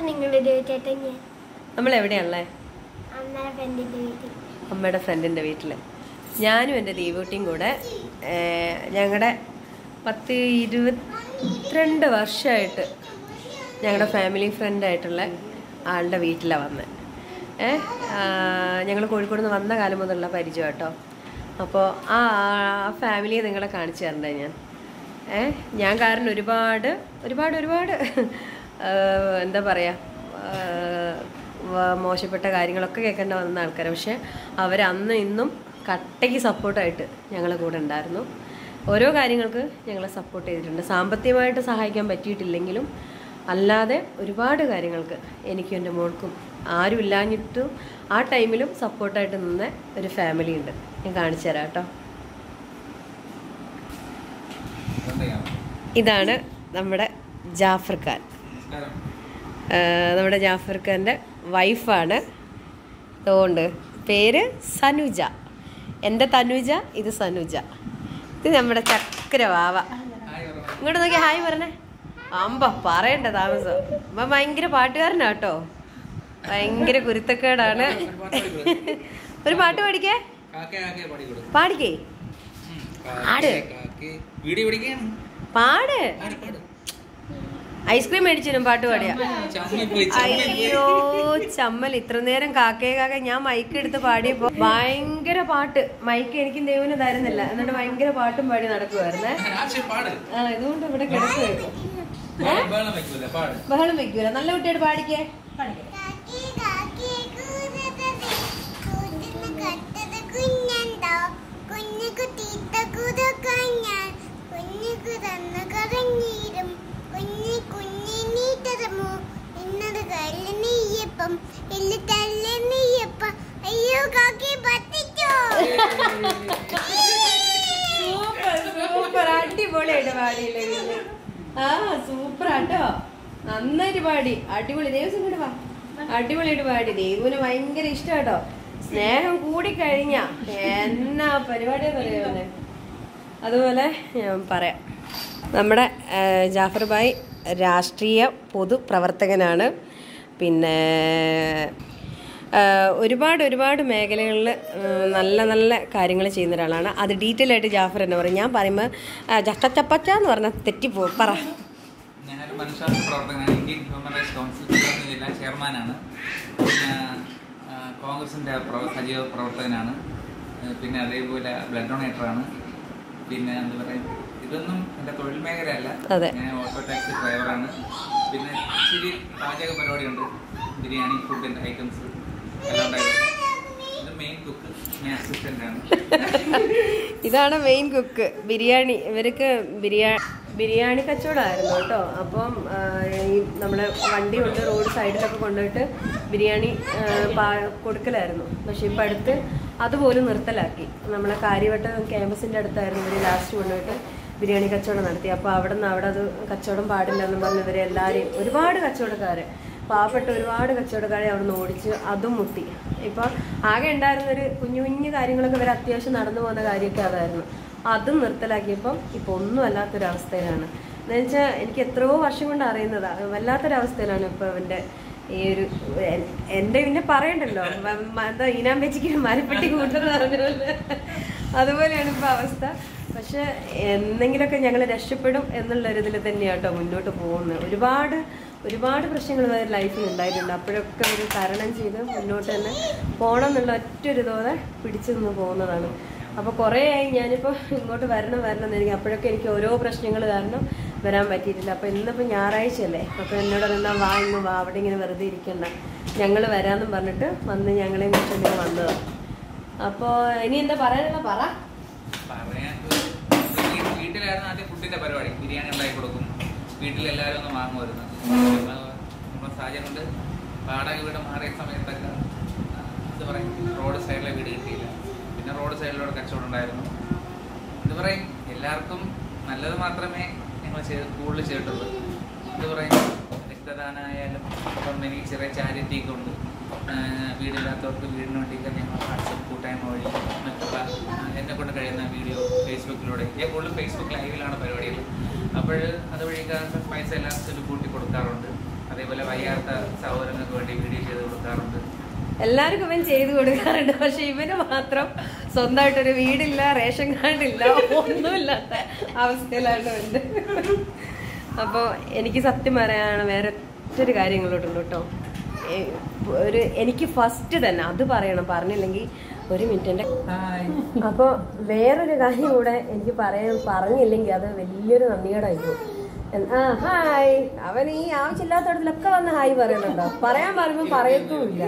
നിങ്ങളുടെ ചേട്ടൻ ഞാൻ നമ്മൾ എവിടെയാണല്ലേ അമ്മയുടെ ഫ്രണ്ടിന്റെ വീട്ടിൽ അമ്മയുടെ ഫ്രണ്ടിൻ്റെ വീട്ടിൽ ഞാനും എൻ്റെ ദീപൂട്ടിയും കൂടെ ഞങ്ങളുടെ പത്ത് ഇരുപത്തിരണ്ട് വർഷമായിട്ട് ഞങ്ങളുടെ ഫാമിലി ഫ്രണ്ടായിട്ടുള്ള ആളുടെ വീട്ടിലാണ് വന്നത് ഏ ഞങ്ങൾ കോഴിക്കോട് നിന്ന് വന്ന കാലം മുതലുള്ള പരിചയം കേട്ടോ അപ്പോൾ ആ ഫാമിലിയെ നിങ്ങളെ കാണിച്ചു തരണ്ടേ ഞാൻ ഏ ഞാൻ കാരണം ഒരുപാട് ഒരുപാട് ഒരുപാട് ആ, എന്താ പറയുക മോശപ്പെട്ട കാര്യങ്ങളൊക്കെ കേൾക്കേണ്ട വന്ന ആൾക്കാർ പക്ഷെ അവർ അന്ന് ഇന്നും കട്ടയ്ക്ക് സപ്പോർട്ടായിട്ട് ഞങ്ങളെ കൂടെ ഉണ്ടായിരുന്നു ഓരോ കാര്യങ്ങൾക്ക് ഞങ്ങളെ സപ്പോർട്ട് ചെയ്തിട്ടുണ്ട് സാമ്പത്തികമായിട്ട് സഹായിക്കാൻ പറ്റിയിട്ടില്ലെങ്കിലും അല്ലാതെ ഒരുപാട് കാര്യങ്ങൾക്ക് എനിക്കും എൻ്റെ മോൾക്കും ആരും ഇല്ലാഞ്ഞിട്ടും ആ ടൈമിലും സപ്പോർട്ടായിട്ട് നിന്ന ഒരു ഫാമിലി ഉണ്ട് ഞാൻ കാണിച്ചു തരാം കേട്ടോ ഇതാണ് നമ്മുടെ ജാഫർ ഖാൻ ആ, നമ്മുടെ ജാഫർ ഖാൻ്റെ വൈഫാണ് അതുകൊണ്ട് പേര് സനുജ എൻ്റെ തനുജ ഇത് സനുജ ഇത് നമ്മുടെ ചക്കര വാവ ഇങ്ങോട്ട് നോക്കി ഹായ് പറഞ്ഞേ അമ്പ പറയണ്ട താമസം അമ്മ ഭയങ്കര പാട്ടുകാരനാ കേട്ടോ ഭയങ്കര കുരുത്തക്കേടാണ് ഒരു പാട്ട് പാടിക്കേ പാടിക്കേ ആട്. വീഡിയോ പിടിക്കാണ് പാട് പാട്, പാട്. ഐസ്ക്രീം മേടിച്ചിനും പാട്ട് പാടിയാ ചമ്മിപ്പോയി, ചമ്മിപ്പോയി. അയ്യോ ചമ്മൽ ഇത്ര നേരം കാക്കേ കാക്ക ഞാൻ മൈക്ക് എടുത്ത് പാടിയപ്പോ ഭയങ്കര പാട്ട് മൈക്ക് എനിക്കും ദൈവന് തരുന്നില്ല എന്നിട്ട് ഭയങ്കര പാട്ടും പാടി നടക്കുവായിരുന്നേ ആശയം പാട് ആ ഇതുകൊണ്ട് ഇവിടെ കിടക്കുവായിരുന്നു ബഹളം വെക്കൂല പാട് ബഹളം വെക്കൂല നല്ല കുട്ടിയോട് പാടിക്കേ കാക്കി കാക്കി കൂതതത് കൂതിന് കട്ടത് കുഞ്ഞണ്ടോ കുഞ്ഞു കുത്തീത്ത കുതക്കഞ്ഞാൻ കുഞ്ഞു കുതന്ന് കറഞ്ഞീരും കുഞ്ഞി കുഞ്ഞി നീട്ടതമോ ഇന്നത് കല്ല നെയ്യപ്പം ഇല്ല തല്ല നെയ്യപ്പം അയ്യോ കാക്കി പറ്റിച്ചോ സൂപ്പർ സൂപ്പർ അടിപൊളിയായിട്ട് പാടിയില്ലേ പിന്നെ ആ സൂപ്പർ ആട്ടോ നന്നായിട്ട് പാടി അടിപൊളി ദേവസം ഇങ്ങോട്ട് വാ അടിപൊളിയായിട്ട് പാടി ദേവുവിന് ഭയങ്കര ഇഷ്ടാട്ടോ സ്നേഹം കൂടിക്കഴിഞ്ഞ എന്നാ പരിപാടിയെന്ന് അറിയാവുന്നേ അതുപോലെ ഞാൻ പറയാം നമ്മുടെ ആ, ജാഫർ ഭായ് രാഷ്ട്രീയ പൊതുപ്രവർത്തകനാണ് പിന്നെ ആ, ഒരുപാട് ഒരുപാട് മേഖലകളിൽ നല്ല നല്ല കാര്യങ്ങൾ ചെയ്യുന്ന ഒരാളാണ് അത് ഡീറ്റെയിൽ ആയിട്ട് ജാഫർ എന്ന് പറയും ഞാൻ പറയുമ്പോൾ ചപ്പച്ച എന്ന് പറഞ്ഞാൽ തെറ്റിപ്പോവും പറ ഞാനൊരു മനുഷ്യാവകാശ പ്രവർത്തകനാണ് Indian human rights council Thiruvananthapuram ജില്ലാ ചെയർമാനാണ് പിന്നെ ആ, കോൺഗ്രസിൻ്റെ പ്രവ- സജീവ പ്രവർത്തകനാണ് ആ, പിന്നെ അതേപോലെ ബ്ലഡ് ഡൊണേറ്ററാണ് പിന്നെ എന്താ പറയുക ഇതൊന്നും എൻ്റെ തൊഴിൽ മേഖലയല്ല അതെ. ഞാൻ ഓട്ടോ ടാക്സി ഡ്രൈവറാണ് പിന്നെ ഇച്ചിരി പാചക പരിപാടിയുണ്ട് ബിരിയാണി ഫുഡ് ഐറ്റംസ് എല്ലാം ഉണ്ടായിരുന്നു ഇത് മെയിൻ കുക്ക് ഞാൻ അസിസ്റ്റൻ്റാണ് ഇതാണ് മെയിൻ കുക്ക് ബിരിയാണി ഇവർക്ക് ബിരിയാ ബിരിയാണി കച്ചവടമായിരുന്നു കേട്ടോ അപ്പം ആ, ഈ നമ്മുടെ വണ്ടി കൊണ്ട് റോഡ് സൈഡിലൊക്കെ കൊണ്ടുപോയിട്ട് ബിരിയാണി ആ, പാ- കൊടുക്കലായിരുന്നു പക്ഷെ ഇപ്പം അടുത്ത് അതുപോലും നിർത്തലാക്കി നമ്മളെ കാര്യവട്ടം ക്യാമ്പസിൻ്റെ അടുത്തായിരുന്നു ഇവർ ലാസ്റ്റ് കൊണ്ടുപോയിട്ട് ബിരിയാണി കച്ചവടം നടത്തി അപ്പോൾ അവിടെ നിന്ന് അവിടെ അത് കച്ചവടം പാടില്ല എന്ന് പറഞ്ഞ് ഇവരെ എല്ലാവരെയും ഒരുപാട് കച്ചവടക്കാരെ പാവപ്പെട്ട ഒരുപാട് കച്ചവടക്കാരെ അവിടെ നിന്ന് ഓടിച്ച് അതും മുട്ടി ഇപ്പം ആകെ ഉണ്ടായിരുന്നൊരു കുഞ്ഞു കുഞ്ഞു കാര്യങ്ങളൊക്കെ ഇവർ അത്യാവശ്യം നടന്നു പോകുന്ന കാര്യമൊക്കെ അതായിരുന്നു അതും നിർത്തലാക്കിയപ്പം ഇപ്പോൾ ഒന്നും അല്ലാത്തൊരവസ്ഥയിലാണ് എന്ന് വെച്ചാൽ എനിക്ക് എത്രയോ വർഷം കൊണ്ട് അറിയുന്നതാണ് വല്ലാത്തൊരവസ്ഥയിലാണ് ഇപ്പോൾ അവൻ്റെ ഈ ഒരു എൻ- എൻ്റെ പിന്നെ പറയണ്ടല്ലോ മ- മ- എന്താ ഈനാം വെച്ചിക്ക് മരപ്പെട്ടി കൂട്ടെന്ന് പറഞ്ഞ അതുപോലെയാണ് ഇപ്പോൾ അവസ്ഥ പക്ഷെ എന്തെങ്കിലുമൊക്കെ ഞങ്ങൾ രക്ഷപ്പെടും എന്നുള്ളൊരിതിൽ തന്നെയാണ് കേട്ടോ മുന്നോട്ട് പോകുന്നത് ഒരുപാട് ഒരുപാട് പ്രശ്നങ്ങൾ ഇവരുടെ ലൈഫിൽ ഉണ്ടായിട്ടുണ്ട് അപ്പോഴൊക്കെ ഒരു തരണം ചെയ്ത് മുന്നോട്ട് തന്നെ പോകണം എന്നുള്ള ഒറ്റൊരു തോതെ പിടിച്ചു നിന്ന് പോകുന്നതാണ് അപ്പോൾ കുറേ ആയി ഞാനിപ്പോൾ ഇങ്ങോട്ട് വരണം വരണം എന്ന് എനിക്ക് അപ്പോഴൊക്കെ എനിക്ക് ഓരോ പ്രശ്നങ്ങൾ കാരണം വരാൻ പറ്റിയിട്ടില്ല അപ്പോൾ ഇന്നിപ്പോൾ ഞായറാഴ്ചയല്ലേ അപ്പോൾ എന്നോട് എന്താ വാ ഇന്ന് വാ അവിടെ ഇങ്ങനെ വെറുതെ ഇരിക്കണ്ട ഞങ്ങൾ വരാമെന്നും പറഞ്ഞിട്ട് വന്ന് ഞങ്ങളെയും കുറിച്ച് വന്നതാണ് അപ്പോൾ ഇനി എന്താ പറയാനുള്ള പറ പറയാൻ വീ- വീട്ടിലായിരുന്നു ആദ്യം ഫുഡിന്റെ പരിപാടി ബിരിയാണി ഉണ്ടാക്കി കൊടുക്കും വീട്ടിലെല്ലാവരും ഒന്ന് വാങ്ങുമായിരുന്നു നമ്മുടെ സാഹചര്യം കൊണ്ട് വാടക വീട് മാറിയ സമയത്തൊക്കെ ആ, എന്താ പറയും റോഡ് സൈഡിലെ വീട് കിട്ടിയില്ല പിന്നെ റോഡ് സൈഡിലൂടെ കച്ചവടം ഉണ്ടായിരുന്നു എന്താ പറയും എല്ലാവർക്കും നല്ലത് മാത്രമേ ഞങ്ങൾ ചെയ്ത് കൂടുതൽ ചെയ്തിട്ടുള്ളൂ എന്താ പറയും രക്തദാനമായാലും ഇപ്പം എനിക്ക് ചെറിയ ചാരിറ്റി ഒക്കെ ഉണ്ട് ആ, വീടില്ലാത്തവർക്ക് വീടിന് വേണ്ടിയൊക്കെ ഞങ്ങൾ വാട്സപ്പ് കൂട്ടായ്മ വഴി മറ്റുള്ള ആ, എന്നെ കൊണ്ട് കഴിയുന്ന വീഡിയോ ഫേസ്ബുക്കിലൂടെ ഞാൻ കൂടുതലും ഫേസ്ബുക്ക് ലൈവിലാണ് പരിപാടികൾ അപ്പോൾ അതുവഴിയൊക്കെ പൈസ എല്ലാം ചെല്ലു കൂട്ടി കൊടുക്കാറുണ്ട് അതേപോലെ വയ്യാത്ത സഹോദരങ്ങൾക്ക് വേണ്ടി വീഡിയോ ചെയ്ത് കൊടുക്കാറുണ്ട് എല്ലാവർക്കും ഇവൻ ചെയ്തു കൊടുക്കാറുണ്ട് പക്ഷെ ഇവന് മാത്രം സ്വന്തമായിട്ടൊരു വീടില്ല റേഷൻ കാർഡ് ഇല്ല ഒന്നുമില്ലാത്ത അവസ്ഥയിലാണ് ഉണ്ട് അപ്പോൾ എനിക്ക് സത്യം പറയാണ് വേറെ ഒറ്റൊരു കാര്യങ്ങളോട്ടുണ്ട് കേട്ടോ ഏ, ഒരു എനിക്ക് ഫസ്റ്റ് തന്നെ അത് പറയണം പറഞ്ഞില്ലെങ്കിൽ ഒരു മിനിറ്റ് എൻ്റെ ഹായ് അപ്പോൾ വേറൊരു കാര്യം കൂടെ എനിക്ക് പറയാൻ പറഞ്ഞില്ലെങ്കിൽ അത് വലിയൊരു നന്ദിയോടായിരിക്കും ആ ഹായ് അവൻ ഈ ആവശ്യമില്ലാത്തടത്തിലൊക്കെ വന്ന് ഹായ് പറയുന്നുണ്ടോ പറയാൻ പറയുമ്പോൾ പറയത്തുമില്ല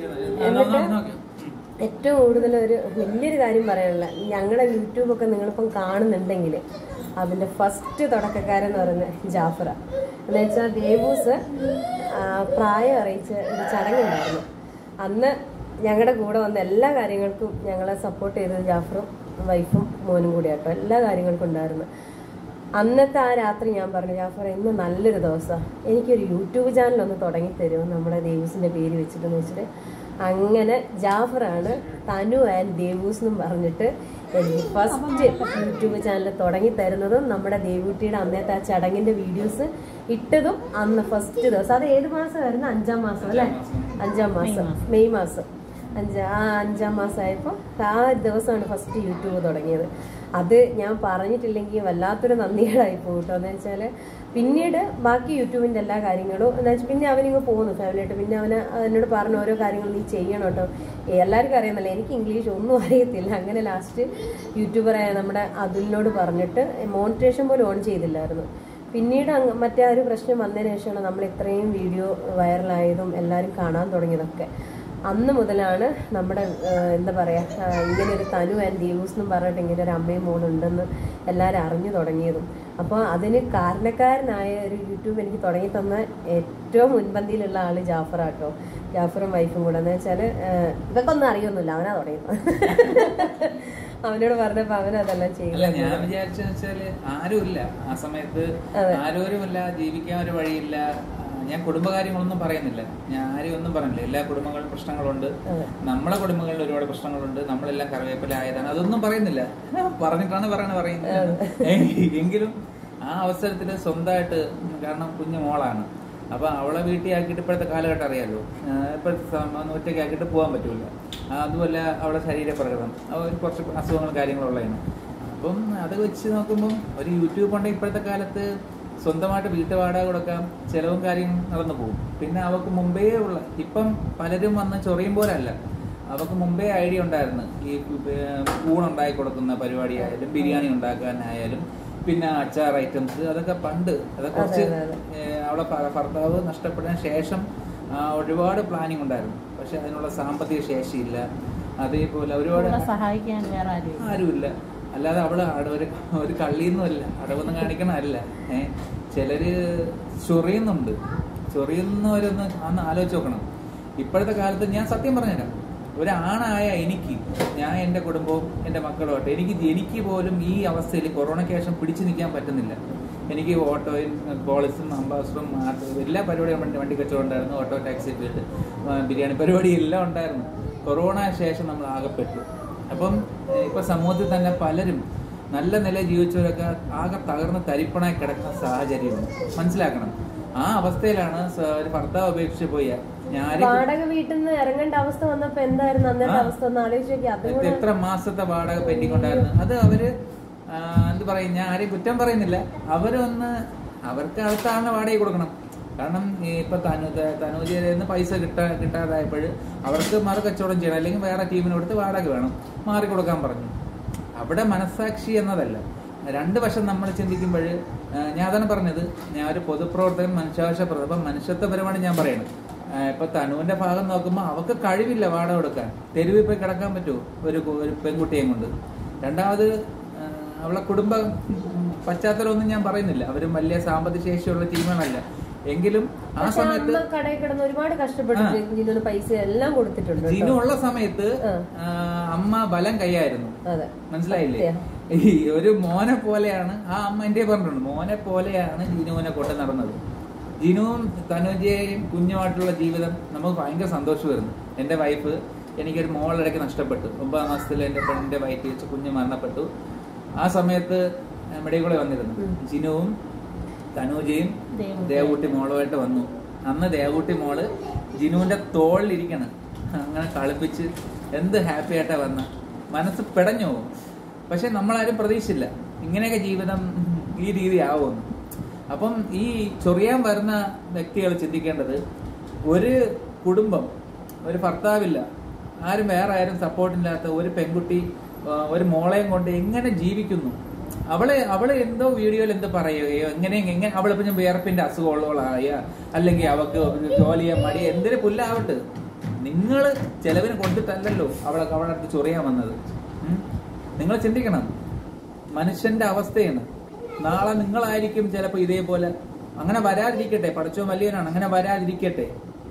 എന്നിട്ട് ഏറ്റവും കൂടുതൽ ഒരു വലിയൊരു കാര്യം പറയാനുള്ള ഞങ്ങളുടെ യൂട്യൂബൊക്കെ നിങ്ങളിപ്പം കാണുന്നുണ്ടെങ്കിൽ അതിൻ്റെ ഫസ്റ്റ് തുടക്കക്കാരെന്ന് പറയുന്നത് ജാഫറ എന്ന് വെച്ചാൽ ദേവൂസ് ആ, പ്രായം അറിയിച്ച് ഒരു ചടങ്ങുണ്ടായിരുന്നു അന്ന് ഞങ്ങളുടെ കൂടെ വന്ന എല്ലാ കാര്യങ്ങൾക്കും ഞങ്ങളെ സപ്പോർട്ട് ചെയ്തത് ജാഫറും വൈഫും മോനും കൂടി കേട്ടോ എല്ലാ കാര്യങ്ങൾക്കും ഉണ്ടായിരുന്നു അന്നത്തെ ആ രാത്രി ഞാൻ പറഞ്ഞു ജാഫർ ഇന്ന് നല്ലൊരു ദിവസമാണ് എനിക്കൊരു യൂട്യൂബ് ചാനൽ ഒന്ന് തുടങ്ങി തരുമോ നമ്മുടെ ദേവൂസിന്റെ പേര് വെച്ചിട്ടെന്ന് വെച്ചിട്ട് അങ്ങനെ ജാഫറാണ് തനു ആൻഡ് ദേവൂസ് എന്നും പറഞ്ഞിട്ട് എനിക്ക് ഫസ്റ്റ് യൂട്യൂബ് ചാനൽ തുടങ്ങി തരുന്നതും നമ്മുടെ ദേവൂട്ടിയുടെ അന്നത്തെ ആ ചടങ്ങിന്റെ വീഡിയോസ് ഇട്ടതും അന്ന് ഫസ്റ്റ് ദിവസം അത് ഏത് മാസമായിരുന്നു അഞ്ചാം മാസം അല്ലേ അഞ്ചാം മാസം മെയ് മാസം അഞ്ചാ ആ അഞ്ചാം മാസമായപ്പോൾ ആ ഒരു ദിവസമാണ് ഫസ്റ്റ് യൂട്യൂബ് തുടങ്ങിയത് അത് ഞാൻ പറഞ്ഞിട്ടില്ലെങ്കിൽ വല്ലാത്തൊരു നന്ദികേടായി പോകും കേട്ടോ എന്ന് വെച്ചാൽ പിന്നീട് ബാക്കി യൂട്യൂബിൻ്റെ എല്ലാ കാര്യങ്ങളും എന്ന് വെച്ചാൽ പിന്നെ അവനിങ്ങ് പോകുന്നു ഫാമിലിയായിട്ട് പിന്നെ അവന് എന്നോട് പറഞ്ഞ ഓരോ കാര്യങ്ങൾ നീ ചെയ്യണം കേട്ടോ എല്ലാവർക്കും അറിയാമല്ലോ എനിക്ക് ഇംഗ്ലീഷ് ഒന്നും അറിയത്തില്ല അങ്ങനെ ലാസ്റ്റ് യൂട്യൂബറായ നമ്മുടെ അതുലിനോട് പറഞ്ഞിട്ട് മോണിറ്റേഷൻ പോലും ഓൺ ചെയ്തില്ലായിരുന്നു പിന്നീട് അങ്ങ് മറ്റേ ആ ഒരു പ്രശ്നം വന്നതിന് ശേഷമാണ് നമ്മൾ ഇത്രയും വീഡിയോ വൈറലായതും എല്ലാവരും കാണാൻ തുടങ്ങിയതൊക്കെ അന്ന് മുതലാണ് നമ്മുടെ ആ, എന്താ പറയുക ഇങ്ങനെ ഒരു തനു ആൻഡ് ദേവൂസ് എന്നും പറഞ്ഞിട്ട് ഇങ്ങനെ ഒരു അമ്മയും മോളുണ്ടെന്ന് എല്ലാവരും അറിഞ്ഞു തുടങ്ങിയതും അപ്പോൾ അതിന് കാരണക്കാരനായ ഒരു യൂട്യൂബ് എനിക്ക് തുടങ്ങി തന്ന ഏറ്റവും മുൻപന്തിയിലുള്ള ആള് ജാഫറാട്ടോ ജാഫറും വൈഫും കൂടെ എന്ന് വെച്ചാൽ ഇതൊക്കെ ഒന്നും അറിയൊന്നുമില്ല അവനാ തുടങ്ങിയത് അവനോട് പറഞ്ഞപ്പോൾ അവനതെല്ലാം അല്ല ചെയ്തു ഞാൻ വിചാരിച്ച വെച്ചാല് ആരുമില്ല ആ സമയത്ത് ആരോരുമില്ല ജീവിക്കാൻ ഒരു വഴിയില്ല ആ, ഞാൻ കുടുംബകാര്യങ്ങളൊന്നും പറയുന്നില്ല ഞാൻ ആരെയും ഒന്നും പറഞ്ഞില്ല എല്ലാ കുടുംബങ്ങളിലും പ്രശ്നങ്ങളുണ്ട് നമ്മളെ കുടുംബങ്ങളിൽ ഒരുപാട് പ്രശ്നങ്ങളുണ്ട് നമ്മളെല്ലാം കറിവേപ്പില ആയതാണ് അതൊന്നും പറയുന്നില്ല പറഞ്ഞിട്ടാണ് പറയണ പറയുന്നത് എങ്കിലും ആ അവസരത്തിൽ സ്വന്തമായിട്ട് കാരണം കുഞ്ഞു മോളാണ് അപ്പൊ അവളെ വീട്ടിൽ ആക്കിയിട്ട് ഇപ്പോഴത്തെ കാലഘട്ടം അറിയാലോ ആ, ഇപ്പോഴത്തെ സമയം ഒറ്റയ്ക്ക് ആക്കിയിട്ട് പോകാൻ പറ്റൂല ആ, അതുമല്ല അവളുടെ ശരീരപ്രകൃതം അവ ഒരു കുറച്ച് അസുഖങ്ങൾ കാര്യങ്ങളുള്ളതാണ് അപ്പം അത് വെച്ച് നോക്കുമ്പം ഒരു യൂട്യൂബ് ഉണ്ടെങ്കിൽ ഇപ്പോഴത്തെ കാലത്ത് സ്വന്തമായിട്ട് വീട്ടു വാടക കൊടുക്കാം ചെലവും കാര്യം നടന്നു പോകും പിന്നെ അവക്ക് മുമ്പേ ഉള്ള ഇപ്പം പലരും വന്ന് ചൊറിയും പോലെ അല്ല അവക്ക് മുമ്പേ ഐഡിയ ഉണ്ടായിരുന്നു ഈ ഊണുണ്ടാക്കി കൊടുക്കുന്ന പരിപാടിയായാലും ബിരിയാണി ഉണ്ടാക്കാനായാലും പിന്നെ അച്ചാർ ഐറ്റംസ് അതൊക്കെ പണ്ട് അതൊക്കെ കുറച്ച് ഏഹ് അവളെ ഭ- ഭർത്താവ് നഷ്ടപ്പെട്ടതിന് ശേഷം ആ, ഒരുപാട് പ്ലാനിങ് ഉണ്ടായിരുന്നു പക്ഷെ അതിനുള്ള സാമ്പത്തിക ശേഷിയില്ല അതേപോലെ ഒരുപാട് ഇവിടെ സഹായിക്കാൻ വേറെ ആരും ആരുമില്ല അല്ലാതെ അവള് അട- ഒരു ഒരു കള്ളിയൊന്നുമല്ല അടവൊന്നും കാണിക്കണമല്ല ഏഹ് ചിലര് ചൊറിയുന്നുണ്ട് ചൊറിയുന്നവരൊന്ന് അന്ന് ആലോചിച്ച് നോക്കണം ഇപ്പോഴത്തെ കാലത്ത് ഞാൻ സത്യം പറഞ്ഞുതരാം ഒരാണായ എനിക്ക് ഞാൻ എൻ്റെ കുടുംബവും എൻ്റെ മക്കളുമായിട്ട് എനിക്ക് എനിക്ക് പോലും ഈ അവസ്ഥയിൽ കൊറോണയ്ക്ക് ശേഷം പിടിച്ചു നിൽക്കാൻ പറ്റുന്നില്ല എനിക്ക് ഓട്ടോയും പോളിസും അംബാസഡറും ആർട്ടും എല്ലാ പരിപാടിയും വണ്ടി വണ്ടി കച്ചവടം ഉണ്ടായിരുന്നു ഓട്ടോ ടാക്സി ഫീൽഡ് ബിരിയാണി പരിപാടി എല്ലാം ഉണ്ടായിരുന്നു കൊറോണ ശേഷം നമ്മൾ ആകപ്പെട്ടു അപ്പം ഏഹ്, ഇപ്പൊ സമൂഹത്തിൽ തന്നെ പലരും നല്ല നില ജീവിച്ചവരൊക്കെ ആകെ തകർന്ന് തരിപ്പണായി കിടക്കുന്ന സാഹചര്യമുണ്ട് മനസ്സിലാക്കണം ആ അവസ്ഥയിലാണ് സ- ഒരു ഭർത്താവ് ഉപേക്ഷിച്ച് പോയ ഞാൻ വാടക വീട്ടിൽ നിന്ന് ഇറങ്ങേണ്ട അവസ്ഥ വന്നപ്പോ എന്തായിരുന്നു അന്നത്തെ അവസ്ഥ ഒന്ന് ആലോചിച്ച് നോക്കി അതും ഇത് കൂടെ എത്ര മാസത്തെ വാടക പെൻഡിങ് ഉണ്ടായിരുന്നു അത് അവര് ആ, എന്ത് പറയും ഞാൻ ആരെയും കുറ്റം പറയുന്നില്ല അവരൊന്ന് അവർക്ക് അടുത്ത ആളിനെ വാടക കൊടുക്കണം കാരണം ഈ ഇപ്പൊ തനു തനൂജിയിൽ നിന്ന് പൈസ കിട്ടാ കിട്ടാതായപ്പോൾ അവർക്ക് മറു കച്ചവടം ചെയ്യണം അല്ലെങ്കിൽ വേറെ ടീമിന് കൊടുത്ത് വാടക വേണം മാറി കൊടുക്കാൻ പറഞ്ഞു അവിടെ മനസ്സാക്ഷി എന്നതല്ല രണ്ട് വശം നമ്മൾ ചിന്തിക്കുമ്പോൾ ഞാൻ അതാണ് പറഞ്ഞത് ഞാൻ ഒരു പൊതുപ്രവർത്തകൻ മനുഷ്യാവകാശ പ്രവർത്തകൻ അപ്പം മനുഷ്യത്വപരമാണ് ഞാൻ പറയുന്നത് ആ, ഇപ്പൊ തനുവിന്റെ ഭാഗം നോക്കുമ്പോൾ അവക്ക് കഴിവില്ല വാടക കൊടുക്കാൻ തെരുവിൽ പോയി കിടക്കാൻ പറ്റുമോ ഒരു കു- ഒരു പെൺകുട്ടിയെയും കൊണ്ട് രണ്ടാമത് ആ, അവളെ കുടുംബ പശ്ചാത്തലമൊന്നും ഞാൻ പറയുന്നില്ല അവരും വലിയ സാമ്പത്തിക ശേഷിയുള്ള ടീമുകളല്ല എങ്കിലും ആ പക്ഷെ സമയത്ത് അമ്മ കടയിൽ കിടന്ന് ഒരുപാട് കഷ്ടപ്പെട്ടിട്ട് ജിനുവിന് പൈസ എല്ലാം കൊടുത്തിട്ടുണ്ട് കേട്ടോ. ജിനു ഉള്ള സമയത്ത് ആ. ആ, അമ്മ ബലം കൈയായിരുന്നു അതെ മനസ്സിലായില്ലേ സത്യം. ഈ ഒരു മോനെ പോലെയാണ് ആ അമ്മ എന്റെ പറഞ്ഞിട്ടുണ്ട് മോനെ പോലെയാണ് ജിനുവിനെ കൊണ്ട് നടന്നത് ജിനുവും തനുജയും കുഞ്ഞുമായിട്ടുള്ള ജീവിതം നമുക്ക് ഭയങ്കര സന്തോഷമായിരുന്നു എൻ്റെ വൈഫ് എനിക്കൊരു മോളിടയ്ക്ക് നഷ്ടപ്പെട്ടു ഒമ്പതാം മാസത്തിൽ എൻ്റെ പെണ്ണിൻ്റെ വയറ്റിൽ വെച്ച് കുഞ്ഞ് മരണപ്പെട്ടു ആ സമയത്ത് മെഡിക്കോളെ വന്നിരുന്നു ജിനുവും തനൂജയും ദേവൂട്ടി. ദേവൂട്ടി മോളുമായിട്ട് വന്നു അന്ന് ദേവൂട്ടി മോള് ജിനുവിന്റെ തോളിലിരിക്കണം അങ്ങനെ കളിപ്പിച്ച് എന്ത് ഹാപ്പി ആയിട്ടാ വന്ന മനസ്സ് പിടഞ്ഞു പോകും പക്ഷെ നമ്മളാരും പ്രതീക്ഷിച്ചില്ല ഇങ്ങനെയൊക്കെ ജീവിതം ഈ രീതി ആവുമെന്ന് അപ്പം ഈ ചൊറിയാൻ വരുന്ന വ്യക്തികൾ ചിന്തിക്കേണ്ടത് ഒരു കുടുംബം ഒരു ഭർത്താവില്ല ആരും വേറെ ആരും സപ്പോർട്ടില്ലാത്ത ഒരു പെൺകുട്ടി ആ, ഒരു മോളെയും കൊണ്ട് എങ്ങനെ ജീവിക്കുന്നു അവളെ അവള് എന്തോ വീഡിയോയിൽ എന്തോ പറയുകയോ എങ്ങനെ എങ്ങനെ അവളിപ്പോ ഞാൻ വിയർപ്പിന്റെ അസുഖമുള്ളവളായ അല്ലെങ്കിൽ അവക്ക് ഒരു ജോലി ചെയ്യാൻ മടി എന്തിനു പുല്ലാവട്ടെ നിങ്ങൾ ചെലവിന് കൊണ്ടിട്ടല്ലല്ലോ അവളെ അവളുടെ അടുത്ത് ചൊറിയാൻ വന്നത് നിങ്ങൾ ചിന്തിക്കണം മനുഷ്യന്റെ അവസ്ഥയാണ് നാളെ നിങ്ങളായിരിക്കും ചിലപ്പോൾ ഇതേപോലെ അങ്ങനെ വരാതിരിക്കട്ടെ പഠിച്ചോ വലിയവനാണ് അങ്ങനെ വരാതിരിക്കട്ടെ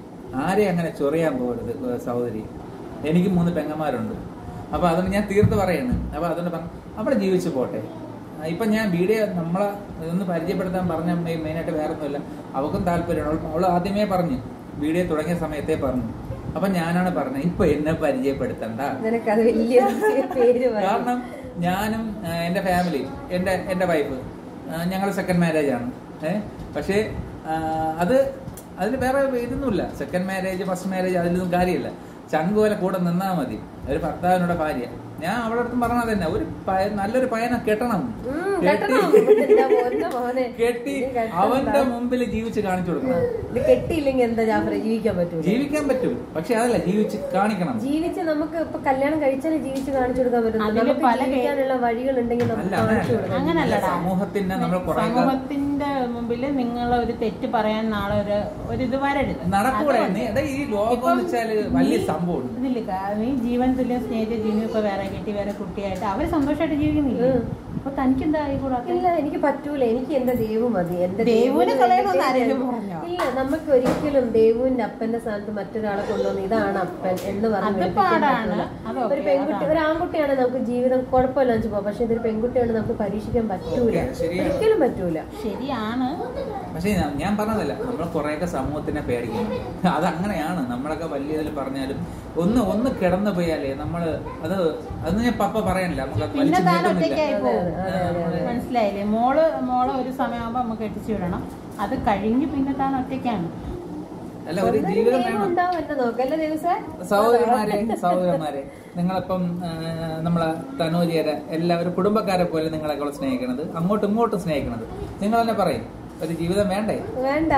ആരെ അങ്ങനെ ചൊറിയാൻ പോകരുത് ഏ, സഹോദരി എനിക്ക് മൂന്ന് പെങ്ങന്മാരുണ്ട് അപ്പൊ അതുകൊണ്ട് ഞാൻ തീർത്ത് പറയാണ് അപ്പൊ അതുകൊണ്ട് പറഞ്ഞു അവളെ ജീവിച്ചു പോട്ടെ ആ, ഇപ്പൊ ഞാൻ വീഡിയോ നമ്മളെ ഇതൊന്ന് പരിചയപ്പെടുത്താൻ പറഞ്ഞ മെയിനായിട്ട് വേറെ ഒന്നുമില്ല അവൾക്കും താല്പര്യമാണ് അവൾ- അവൾ ആദ്യമേ പറഞ്ഞു വീഡിയോ തുടങ്ങിയ സമയത്തേ പറഞ്ഞു അപ്പൊ ഞാനാണ് പറഞ്ഞത് ഇപ്പൊ എന്നെ പരിചയപ്പെടുത്തണ്ട നിനക്കത് വലിയ പേര് പറയും. കാരണം ഞാനും ആ, എന്റെ ഫാമിലി എന്റെ എന്റെ വൈഫ് ഞങ്ങൾ സെക്കൻഡ് മാരേജ് ആണ് ഏഹ് പക്ഷേ ആ, അത് അതിൽ വേറെ ഇതൊന്നുമില്ല സെക്കൻഡ് മാരേജ് ഫസ്റ്റ് മാരേജ് അതിലൊന്നും കാര്യമില്ല ചങ്ക് പോലെ കൂടെ നിന്നാ മതി ഒരു ഭർത്താവിനോട് ഭാര്യ ഞാൻ അവളുടെ അടുത്തും പറഞ്ഞത് തന്നെ ഒരു പയ- നല്ലൊരു പയനെ കെട്ടണം ഉം, കെട്ടി കെട്ടണം. എന്റെ മോന്റെ മോനെ. കെട്ടി ഇത് കെട്ടണ്ട. അവന്റെ മുമ്പിൽ ജീവിച്ച് കാണിച്ചു കൊടുക്കണം ഇത് കെട്ടിയില്ലെങ്കിൽ എന്താ ജാഫറെ ജീവിക്കാൻ പറ്റൂല ജീവിക്കാൻ പറ്റും പക്ഷെ അതല്ല ജീവിച്ച് കാണിക്കണം ജീവിച്ച് നമുക്ക് ഇപ്പൊ കല്യാണം കഴിച്ചാലേ ജീവിച്ച് കാണിച്ചു കൊടുക്കാൻ പറ്റും അതില് നമുക്ക് പല കേ- ജീവിക്കാനുള്ള വഴികൾ ഉണ്ടെങ്കിൽ നമുക്ക് അല്ല കാണിച്ചു അങ്ങനെയല്ല. കൊടുക്കാം അങ്ങനല്ലടാ. സമൂഹത്തിന് നമ്മൾ കുറെ സമൂഹത്തിന്റെ മുമ്പിൽ നിങ്ങൾ ഒരു തെറ്റ് പറയാൻ നാളെ ഒരു ഒരു ഇത് വരരുത് നടക്കൂടെ അതുകൊണ്ട് നീ- എടാ, ഈ ലോകം എന്ന് വെച്ചാല് വലിയ സംഭവമാണ് ഇതില്ല കാ- നീ ജീവൻ തുല്യം സ്നേഹിച്ച ജിനു ഇപ്പൊ വേറെ കെട്ടി വേറെ കുട്ടിയായിട്ട് അവര് സന്തോഷമായിട്ട് ജീവിക്കുന്നില്ലേ ഉം. അപ്പൊ തനിക്കെന്താ ആയിക്കൂടാ ഇല്ല എനിക്ക് പറ്റൂല എനിക്ക് എന്റെ ദൈവം മതി എന്റെ ദേവുവിനെ ദൈവം കളയണമെന്ന് എന്റെ ആരെങ്കിലും ദൈവം. പറഞ്ഞോ? ഇല്ല നമുക്ക് ഒരിക്കലും ദേവുവിന്റെ അപ്പന്റെ സ്ഥാനത്ത് മറ്റൊരാളെ കൊണ്ടുവന്ന് ഇതാണ് അപ്പൻ എന്ന് പറഞ്ഞ് അത് വിളിപ്പിക്കാൻ പാടാണ്. പറ്റൂല. അത് ഒരു ഓക്കേ, പെൺകുട്ടി അതാണ്. ഒരു ആൺകുട്ടിയാണ് നമുക്ക് ജീവിതം കുഴപ്പമില്ല വെച്ച് പോകാം പക്ഷെ ഇതൊരു പെൺകുട്ടിയാണ് നമുക്ക് പരീക്ഷിക്കാൻ പറ്റൂല ഓക്കേ, ശരിയാണ്. ഒരിക്കലും പറ്റൂല ശരിയാണ് പക്ഷെ ഞാൻ- ഞാൻ പറഞ്ഞതല്ല നമ്മൾ കുറെയൊക്കെ സമൂഹത്തിനെ പേടിക്കണം അതങ്ങനെയാണ് നമ്മളൊക്കെ വലിയ ഇതിൽ പറഞ്ഞാലും ഒന്ന് ഒന്ന് കിടന്നു പോയാലേ നമ്മള് അത് അതൊന്നും ഞാൻ പപ്പ പറയാനില്ല നമുക്ക് അത് പിന്നെ വലിച്ചു താൻ നീട്ടുന്നില്ല ഒറ്റയ്ക്കായി പോകും അതെ, അതെ, അതെ. മനസ്സിലായില്ലേ മോള് മോള് ഒരു സമയമാകുമ്പോ നമുക്ക് എത്തിച്ചു വിടണം അത് കഴിഞ്ഞ് പിന്നെ താൻ ഒറ്റയ്ക്കാണ് അല്ല ഒരു സ്വന്തം ജീവിതം ദൈവം വേണം ഉണ്ടാവും എന്നെ നോക്കല്ലേ ദിവസം സഹോദരന്മാരെ സഹോദരന്മാരെ നിങ്ങളിപ്പം ആ, നമ്മളെ തനൂജിയരെ എല്ലാവരും കുടുംബക്കാരെ പോലെ നിങ്ങളൊക്കെ സ്നേഹിക്കണത് അങ്ങോട്ടും ഇങ്ങോട്ടും സ്നേഹിക്കണത് നിങ്ങൾ തന്നെ പറയും ഒരു ജീവിതം വേണ്ടേ വേണ്ട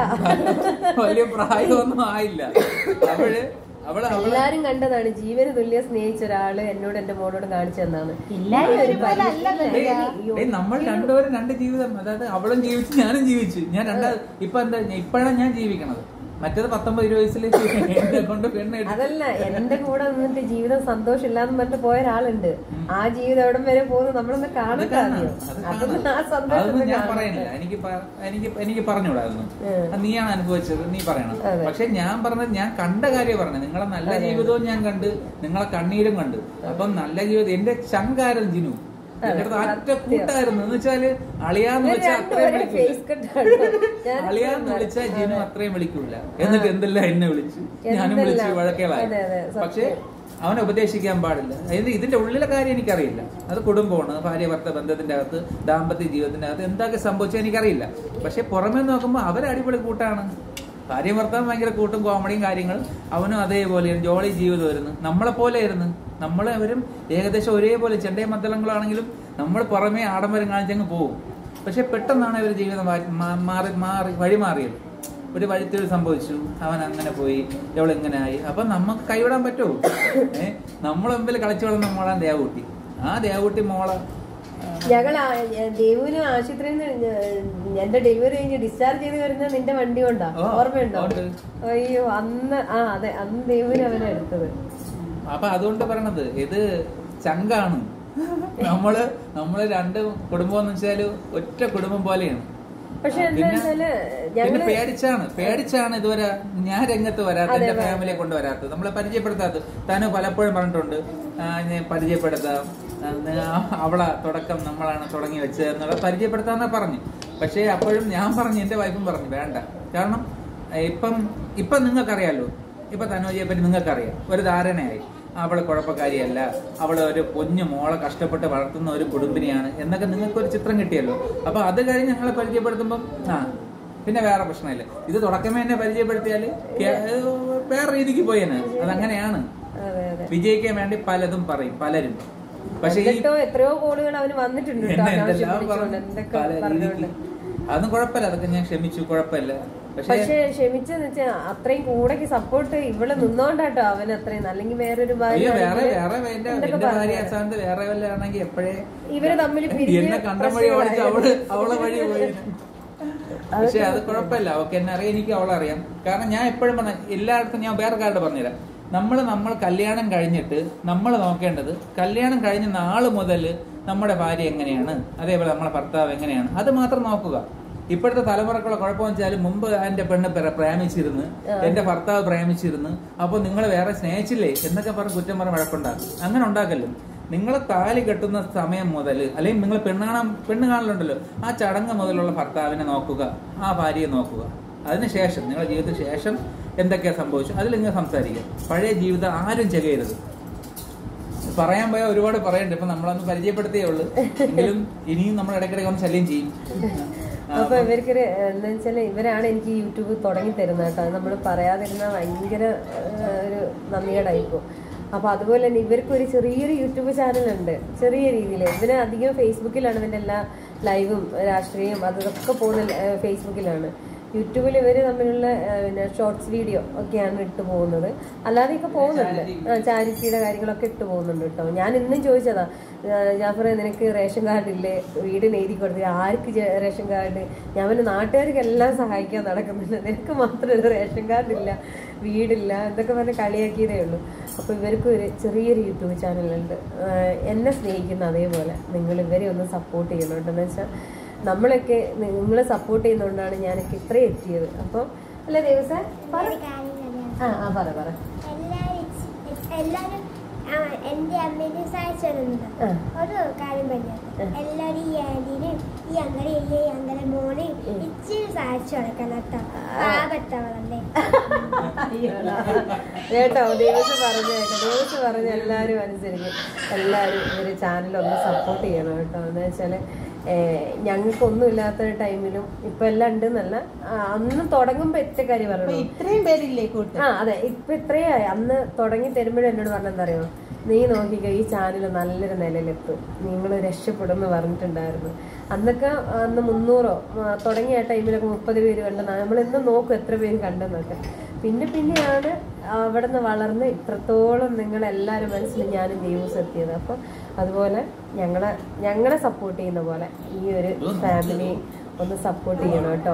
വലിയ പ്രായമൊന്നും ആയില്ല അവള് അവള് അവള് എല്ലാരും കണ്ടതാണ് ജീവന് തുല്യം സ്നേഹിച്ച ഒരാള് എന്നോട് എന്റെ മോളോട് കാണിച്ചു തന്നാണ് എല്ലാരും ഒരുപോലെ അല്ലല്ലോ ഡേയ്, ഇതാ. ഡേയ്, നമ്മൾ രണ്ടുപേരും രണ്ട് ജീവിതം അതായത് അവളും ജീവിച്ചു ഞാനും ജീവിച്ചു ഞാൻ രണ്ടാ ഇപ്പൊ എന്താ ഇപ്പോഴാണ് ഞാൻ ജീവിക്കണത് മറ്റേത് പത്തൊമ്പത് ഇരുപത് വയസ്സിൽ എന്നെ കൊണ്ട് പെണ്ണ് എടുത്ത് അതല്ല എന്റെ കൂടെ നിന്നിട്ട് ജീവിതം സന്തോഷമില്ലാന്ന് പറഞ്ഞിട്ട് പോയ ഒരാളുണ്ട് ആ ജീവിതം എവിടം വരെ പോകുന്നു നമ്മളൊന്ന് അത് കാണട്ടെ കാണാം, ആദ്യം. അത് അതൊന്ന് കാണാം. ആ സന്തോഷം അതൊന്നും ഒന്ന് ഞാൻ കാണട്ടെ. പറയുന്നില്ല എനിക്ക് പ- എനിക്ക് എനിക്ക് പറഞ്ഞുകൂടായിരുന്നു ഉം. അത് നീയാണ് അനുഭവിച്ചത് നീ പറയണം അതെ. പക്ഷെ ഞാൻ പറഞ്ഞത് ഞാൻ കണ്ട കാര്യം പറഞ്ഞത് നിങ്ങളെ നല്ല ജീവിതവും ഞാൻ കണ്ട് നിങ്ങളെ കണ്ണീരും കണ്ട് അപ്പം നല്ല ജീവിതം എന്റെ ചങ്കാരൻ ജിനു എന്റെ അടുത്ത് ഒറ്റ കൂട്ടായിരുന്നു എന്ന് വെച്ചാല് അളിയാന്ന് ഇവര് വെച്ചാൽ അത്രയും രണ്ടുപേരും വിളിക്കൂല face cut ആണ്. ഞാൻ അളിയാന്ന് വിളിച്ചാൽ ജിനു അത്രയും വിളിക്കൂല എന്നിട്ട് എന്തെല്ലാം എന്നെ വിളിച്ചു ഞാനും എന്തെല്ലാം. വിളിച്ചു വഴക്കേളായി അതെ, അതെ, സത്യം. പക്ഷെ അവനെ ഉപദേശിക്കാൻ പാടില്ല അതിന് ഇതിന്റെ ഉള്ളിലെ കാര്യം എനിക്കറിയില്ല അത് കുടുംബമാണ് ഭാര്യ ഭർത്ത ബന്ധത്തിന്റെ അകത്ത് ദാമ്പത്യ ജീവിതത്തിന്റെ അകത്ത് എന്തൊക്കെ സംഭവിച്ചത് എനിക്കറിയില്ല പക്ഷെ പുറമേ നോക്കുമ്പോൾ അവർ അടിപൊളി കൂട്ടാണ് ഭാര്യ ഭർത്താവ് ഭയങ്കര കൂട്ടും കോമഡിയും കാര്യങ്ങളും അവനും അതേപോലെ ജോളി ജീവിതമായിരുന്നു നമ്മളെ പോലെ ആയിരുന്നു നമ്മൾ അവരും ഏകദേശം ഒരേപോലെ ചെണ്ടയും മദ്ദളങ്ങളാണെങ്കിലും നമ്മൾ പുറമേ ആഡംബരം കാണിച്ചങ്ങ് പോകും പക്ഷെ പെട്ടെന്നാണ് ഇവർ ജീവിതം മാറ്റി- മാ- മാറി മാറി വഴിമാറിയത് ഒരു വഴിത്തിൽ സംഭവിച്ചു അവൻ അങ്ങനെ പോയി ഇവൾ ഇങ്ങനെ ആയി അപ്പൊ നമുക്ക് കൈവിടാൻ പറ്റുമോ ഏഹ് നമ്മളെ മുമ്പിൽ കളിച്ചു വളർന്ന മോളാണ് ദേവകുട്ടി ആ ദേവകുട്ടി മോളെ ആ, ഞങ്ങൾ ദേവുവിന് ആശുപത്രിയിൽ നിന്ന് എന്റെ ഡെലിവറി കഴിഞ്ഞ് ഡിസ്ചാർജ് ചെയ്ത് വരുന്ന നിന്റെ വണ്ടി കൊണ്ടാ ഓ, ഓർമ്മയുണ്ടോ ഉണ്ട്. അയ്യോ അന്ന് ആ അതെ അന്ന് ദേവുവിന് അവനെ എടുത്തത് അപ്പൊ അതുകൊണ്ട് പറയണത് ഇത് ചങ്കാണ് നമ്മള് നമ്മള് രണ്ട് കുടുംബം എന്ന് വെച്ചാല് ഒറ്റ കുടുംബം പോലെയാണ് പക്ഷെ ആ, എന്താ പിന്നെ- വെച്ചാല് പിന്നെ ഞങ്ങള് പേടിച്ചാണ് പേടിച്ചാണ് ഇതുവരെ ഞാൻ രംഗത്ത് വരാത്തത് അതെ, എന്റെ അതെ. ഫാമിലിയെ കൊണ്ടുവരാത്തത് നമ്മളെ പരിചയപ്പെടുത്താത്തത് താന് പലപ്പോഴും പറഞ്ഞിട്ടുണ്ട് ആ, ഞാൻ പരിചയപ്പെടുത്താം ആ, ആ, അവളെ തുടക്കം നമ്മളാണ് തുടങ്ങി വെച്ചത് എന്നുള്ള പരിചയപ്പെടുത്താന്നാ പറഞ്ഞു പക്ഷേ അപ്പോഴും ഞാൻ പറഞ്ഞു എന്റെ വൈഫും പറഞ്ഞു വേണ്ട കാരണം ഏ, ഇപ്പം ഇപ്പം നിങ്ങൾക്കറിയാലോ ഇപ്പൊ തനോജിയെ പറ്റി നിങ്ങൾക്കറിയാം ഒരു ധാരണയായി അവള് കുഴപ്പക്കാരിയല്ല അവള് ഒരു കുഞ്ഞു മോളെ കഷ്ടപ്പെട്ട് വളർത്തുന്ന ഒരു കുടുംബിനിയാണ് എന്നൊക്കെ നിങ്ങൾക്ക് ഒരു ചിത്രം കിട്ടിയല്ലോ അപ്പൊ അത് കഴിഞ്ഞ് ഞങ്ങളെ പരിചയപ്പെടുത്തുമ്പം ആ പിന്നെ വേറെ പ്രശ്നമില്ല ഇത് തുടക്കമേ എന്നെ പരിചയപ്പെടുത്തിയാൽ വേറെ രീതിക്ക് പോയേനെ അതങ്ങനെയാണ് അതെ അതെ വിജയിക്കാൻ വേണ്ടി പലതും പറയും പലരും പക്ഷെ ഈ എന്നിട്ടോ എത്രയോ കോളുകൾ അവന് വന്നിട്ടുണ്ട് കേട്ടോ എന്നെ അനാവശ്യം എന്തെല്ലാം പിടിച്ചുകൊണ്ട് പറഞ്ഞു എന്തൊക്കെ പല രീതിക്ക് പറഞ്ഞുകൊണ്ട് അതൊന്നും കുഴപ്പമില്ല അതൊക്കെ ഞാൻ ക്ഷമിച്ചു കുഴപ്പമില്ല പക്ഷെ പക്ഷെ ക്ഷമിച്ചെന്ന് വെച്ചാൽ അത്രയും കൂടെക്ക് സപ്പോർട്ട് ഇവള് നിന്നോണ്ടാട്ടോ അവൻ അത്രയും അല്ലെങ്കിൽ വേറൊരു ഭാര്യ അയ്യോ വേറെ ആണെങ്കില് വേറെ എന്റെ എന്തൊക്കെ എന്റെ ഭാര്യ പറഞ്ഞേനെ. സ്ഥാനത്ത് വേറെ വല്ല ആണെങ്കിൽ എപ്പോഴേ ഇവര് തമ്മിൽ പിരിഞ്ഞ് എന്നെ കണ്ടം വഴി ഓടിച്ച് അവള് പ്രശ്നങ്ങളായി. അവളെ വഴി പോയി പക്ഷെ അത് കുഴപ്പമില്ല അവൾക്ക് എന്നെ അറിയാം എനിക്ക് അവളെ അറിയാം കാരണം ഞാൻ എപ്പോഴും പറഞ്ഞ എല്ലായിടത്തും ഞാൻ വേറെ കാര്യം പറഞ്ഞുതരാം നമ്മൾ നമ്മൾ കല്യാണം കഴിഞ്ഞിട്ട് നമ്മൾ നോക്കേണ്ടത് കല്യാണം കഴിഞ്ഞ നാള് മുതൽ നമ്മുടെ ഭാര്യ എങ്ങനെയാണ് അതേപോലെ നമ്മളെ ഭർത്താവ് എങ്ങനെയാണ് അത് മാത്രം നോക്കുക ഇപ്പോഴത്തെ തലമുറക്കുള്ള കുഴപ്പമെന്ന് വെച്ചാൽ മുമ്പ് എന്റെ പെണ്ണ് പ്ര- പ്രേമിച്ചിരുന്ന് എന്റെ ഭർത്താവ് പ്രേമിച്ചിരുന്ന് അപ്പൊ നിങ്ങൾ വേറെ സ്നേഹിച്ചില്ലേ എന്നൊക്കെ പറഞ്ഞ് കുറ്റം പറഞ്ഞ് വഴക്കുണ്ടാക്കും അങ്ങനെ ഉണ്ടാക്കല്ലോ നിങ്ങൾ താലി കെട്ടുന്ന സമയം മുതൽ അല്ലെങ്കിൽ നിങ്ങൾ പെണ്ണ് കാണാൻ പെണ്ണ് കാണലുണ്ടല്ലോ ആ ചടങ്ങ് മുതലുള്ള ഭർത്താവിനെ നോക്കുക ആ ഭാര്യയെ നോക്കുക അതിനുശേഷം നിങ്ങളുടെ ജീവിതത്തിന് ശേഷം എന്തൊക്കെയാ സംഭവിച്ചു അതിൽ നിങ്ങൾ സംസാരിക്കുക പഴയ ജീവിതം ആരും ചെയ്യരുത് പറയാൻ പോയാൽ ഒരുപാട് പറയണ്ട് ഇപ്പൊ നമ്മളൊന്ന് പരിചയപ്പെടുത്തിയേ ഉള്ളൂ എങ്കിലും ഇനിയും നമ്മൾ ഇടയ്ക്കിടയ്ക്ക് ഒന്ന് ശല്യം ചെയ്യും ആ, അപ്പൊ ഇവർക്കൊരു എന്താ വെച്ചാല് ഇവരാണ് എനിക്ക് യൂട്യൂബ് തുടങ്ങി തരുന്നത് കേട്ടോ അത് നമ്മൾ പറയാതിരുന്ന ഭയങ്കര ഏഹ്, ഒരു നന്ദികേടായിപ്പോ അപ്പൊ അതുപോലെ തന്നെ ഇവർക്ക് ഒരു ചെറിയൊരു യൂട്യൂബ് ചാനലുണ്ട് ചെറിയ രീതിയിൽ ഇവര് അധികം ഫേസ്ബുക്കിലാണ് ഇതിന്റെ എല്ലാ ലൈവും രാഷ്ട്രീയം അതൊക്കെ പോകുന്ന ഏഹ്, ഫേസ്ബുക്കിലാണ് യൂട്യൂബിൽ ഇവര് തമ്മിലുള്ള ഏഹ്, പിന്നെ ഷോർട്സ് വീഡിയോ ഒക്കെയാണ് ഇട്ട് പോകുന്നത് അല്ലാതെയൊക്കെ പോകുന്നുണ്ട് ആ, ചാരിറ്റിയുടെ കാര്യങ്ങളൊക്കെ ഇട്ട് പോകുന്നുണ്ട് കേട്ടോ ഞാൻ ഇന്നും ചോദിച്ചതാ ഏഹ്, ജാഫറെ നിനക്ക് റേഷൻ കാർഡ് ഇല്ലേ വീടിന് എഴുതി കൊടുത്തില്ല ആർക്ക് ജെ- റേഷൻ കാർഡ് ഞാൻ പിന്നെ നാട്ടുകാർക്ക് എല്ലാം സഹായിക്കാൻ നടക്കുന്നുണ്ട് നിനക്ക് മാത്രം ഒരു റേഷൻ കാർഡ് ഇല്ല വീടില്ല എന്തൊക്കെ പറഞ്ഞ് കളിയാക്കിയതേ ഉള്ളൂ അപ്പോൾ ഇവർക്ക് ഒരു ചെറിയൊരു യൂട്യൂബ് ചാനലുണ്ട് ഏഹ്, എന്നെ സ്നേഹിക്കുന്ന അതേപോലെ നിങ്ങൾ ഇവരെ ഒന്ന് സപ്പോർട്ട് ചെയ്യണം കേട്ടോ എന്ന് വെച്ചാൽ നമ്മളൊക്കെ നിങ്ങളെ സപ്പോർട്ട് ചെയ്യുന്നതുകൊണ്ടാണ് ഞാനൊക്കെ ഇത്രയും എത്തിയത് അപ്പോൾ അല്ല ദിവസം പറ ഒരു കാര്യം പറയാം. ആ ആ പറ പറ എല്ലാരും എല്ലാരും ആ, എന്റെ അമ്മേനെ സഹായിച്ചിരുന്നുണ്ട് ആ. ഒരു കാര്യം പറഞ്ഞത് ആ. എല്ലാരും ഈ ആന്റീനും ഈ അങ്ങളെ ഈ അങ്ങളെ മോനെയും ഇച്ചിരി സഹായിച്ചു കൊടുക്കണം കേട്ടോ പാപത്തവളല്ലേ അയ്യോടാ. കേട്ടോ ദിവസം പറഞ്ഞ കേട്ടോ ദിവസം പറഞ്ഞ എല്ലാവരും അനുസരിക്കും എല്ലാവരും ഇവര് ചാനൽ ഒന്ന് സപ്പോർട്ട് ചെയ്യണം കേട്ടോ എന്ന് വെച്ചാല് ഞങ്ങൾക്കൊന്നും ഇല്ലാത്ത ടൈമിലും ഇപ്പൊ എല്ലാം ഉണ്ടെന്നല്ല ആ, അന്ന് തുടങ്ങുമ്പോ എത്ര കാര്യം അപ്പൊ പറഞ്ഞു ഇത്രയും പേരില്ലേ കൂട്ട് ആ അതെ ഇപ്പൊ ഇത്രയായി അന്ന് തുടങ്ങി തരുമ്പോഴും എന്നോട് പറഞ്ഞെന്താ അറിയോ നീ നോക്കിക്കോ ഈ ചാനൽ നല്ലൊരു നിലയിലെത്തും നിങ്ങൾ രക്ഷപ്പെടും എന്ന് പറഞ്ഞിട്ടുണ്ടായിരുന്നു അന്നൊക്കെ അന്ന് മുന്നൂറോ ആ, തുടങ്ങിയ ടൈമിലൊക്കെ മുപ്പത് പേര് കണ്ടെന്ന് നമ്മൾ എന്നും നോക്കും എത്ര പേര് കണ്ടെന്നൊക്കെ പിന്നെ പിന്നെയാണ് അവിടെ നിന്ന് വളർന്ന് ഇത്രത്തോളം നിങ്ങൾ എല്ലാവരും മനസ്സിൽ ഞാനും ന്യൂസ് എത്തിയത് അപ്പം അതുപോലെ ഞങ്ങളെ ഞങ്ങളെ സപ്പോർട്ട് ചെയ്യുന്ന പോലെ ഈ ഒരു ഫാമിലി ഒന്ന് സപ്പോർട്ട് ചെയ്യണം കേട്ടോ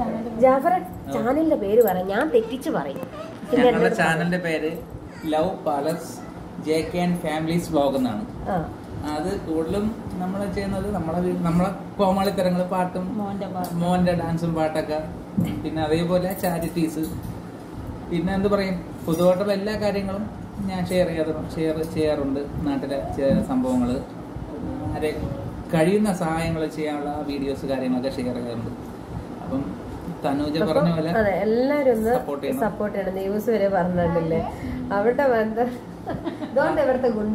ജാഫർ ചാനലിന്റെ പേര് പറ ഞാൻ തെറ്റിച്ച് പറയും പിന്നെ ഞങ്ങളുടെ എന്നോട് ചാനലിന്റെ പേര് love palace J K and families vlog എന്നാണ് ആ അത് കൂടുതലും നമ്മൾ ചെയ്യുന്നത് നമ്മളെ വീ- നമ്മളെ കോമാളിത്തരങ്ങൾ പാട്ടും മോന്റെ പാ- മോന്റെ ഡാൻസും പാട്ടൊക്കെ പിന്നെ അതേപോലെ ചാരിറ്റീസ് പിന്നെ എന്ത് പറയും പൊതുവായിട്ടുള്ള എല്ലാ കാര്യങ്ങളും ഞാൻ ഷെയർ ചെയ്യാറ് ഷെയർ ചെയ്യാറുണ്ട് നാട്ടിലെ ചില സംഭവങ്ങൾ ആരെ കഴിയുന്ന സഹായങ്ങൾ ചെയ്യാനുള്ള വീഡിയോസ് കാര്യങ്ങളൊക്കെ ഷെയർ ചെയ്യാറുണ്ട് അപ്പം തനൂജ പറഞ്ഞ പോലെ അതെ എല്ലാരും ഒന്ന് Support ചെയ്യണം. സപ്പോർട്ട് ചെയ്യണം ന്യൂസ് വരെ പറഞ്ഞിട്ടില്ലേ അവിടെ എന്താ ഇതുകൊണ്ട് ഇവിടുത്തെ ഗുണ്ട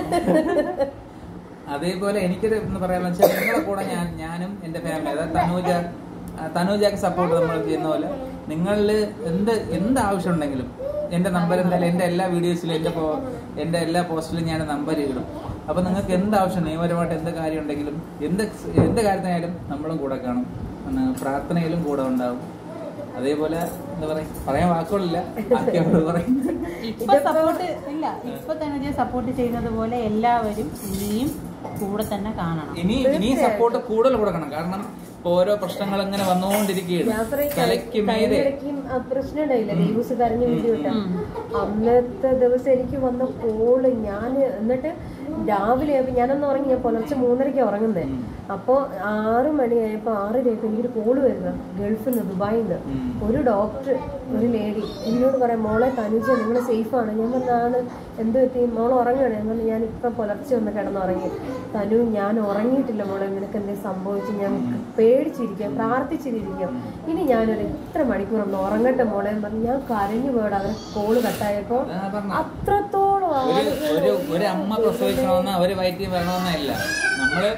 അതേപോലെ എനിക്കൊരു എന്ന് പറയാന്ന് വെച്ചാൽ നിങ്ങളുടെ കൂടെ ഞാൻ ഞാനും എന്റെ ഫാമിലി അതായത് തനൂജ ആ, തനൂജക്ക് സപ്പോർട്ട് നമ്മൾ ചെയ്യുന്ന പോലെ നിങ്ങളിൽ എന്ത് എന്ത് ആവശ്യം ഉണ്ടെങ്കിലും എന്റെ നമ്പർ എന്തായാലും എന്റെ എല്ലാ വീഡിയോസിലും എന്റെ പോ- എന്റെ എല്ലാ പോസ്റ്റിലും ഞാൻ നമ്പർ ഇടും അപ്പൊ നിങ്ങൾക്ക് എന്ത് ആവശ്യം നിയമപരമായിട്ട് എന്ത് കാര്യം ഉണ്ടെങ്കിലും എന്ത് എന്ത് കാര്യത്തിനായാലും നമ്മളും കൂടെ കാണും പിന്നെ പ്രാർത്ഥനയിലും കൂടെ ഉണ്ടാവും അതേപോലെ എന്താ പറയാ പറയാൻ വാക്കുകളില്ല ബാക്കി അവള് പറയും ഇപ്പൊ സപ്പോർട്ട് ഇല്ല ഇപ്പൊ തന്നെ സപ്പോർട്ട് ചെയ്യുന്നത് പോലെ എല്ലാവരും ഇനിയും കൂടെ തന്നെ കാണണം ഇനി ഇനി സപ്പോർട്ട് കൂടുതൽ കൊടുക്കണം കാരണം ഇപ്പൊ ഓരോ പ്രശ്നങ്ങൾ ഇങ്ങനെ വന്നുകൊണ്ടിരിക്കുകയാണ് യാത്ര തലയ്ക്ക് മേലെ കഴിഞ്ഞിടയ്ക്കും ആ പ്രശ്നം ഉണ്ടായില്ല ന്യൂസ് കരഞ്ഞു വീഡിയോട്ട അന്നത്തെ ദിവസം എനിക്ക് വന്ന കോള് ഞാൻ എന്നിട്ട് രാവിലെ ആയപ്പോ ഞാനൊന്ന് ഉറങ്ങി ഞാൻ പുലർച്ചെ മൂന്നരയ്ക്ക് ഉറങ്ങുന്നേ അപ്പോ ആറു മണിയായപ്പോ ആറരയായപ്പോ എനിക്കൊരു കോള് വരുന്നു ഗൾഫിൽ നിന്ന് ദുബായിൽ നിന്ന് ഉം. ഒരു ഡോക്ടർ ഒരു ലേഡി എന്നോട് പറയാം മോളെ തനുജ നിങ്ങൾ സേഫാണ് ഞാൻ പറഞ്ഞാണ് എന്ത് പറ്റി മോൾ ഉറങ്ങുകയാണ് ഞാൻ പറഞ്ഞു ഞാൻ ഇപ്പം പുലർച്ചെ ഒന്ന് കിടന്നുറങ്ങി തനു ഞാൻ ഉറങ്ങിയിട്ടില്ല മോളെ നിനക്ക് എന്തെങ്കിലും സംഭവിച്ചു ഞാൻ പേടിച്ചിരിക്കാം പ്രാർത്ഥിച്ചിരിക്കാം ഇനി ഞാനൊരു ഇത്ര മണിക്കൂർ ഒന്ന് ഉറങ്ങട്ടെ മോളെ എന്ന് പറഞ്ഞു ഞാൻ കരഞ്ഞു പോയടാ അവരെ കോള് കട്ടായപ്പോ അതാ പറഞ്ഞെ. അത്രത്തോളം ഒരു ആളുകൾ ഒരു ഒരു അമ്മ പ്രസവിക്കണമെന്ന് അവര് വയറ്റിൽ വരണമെന്നല്ല നമ്മള്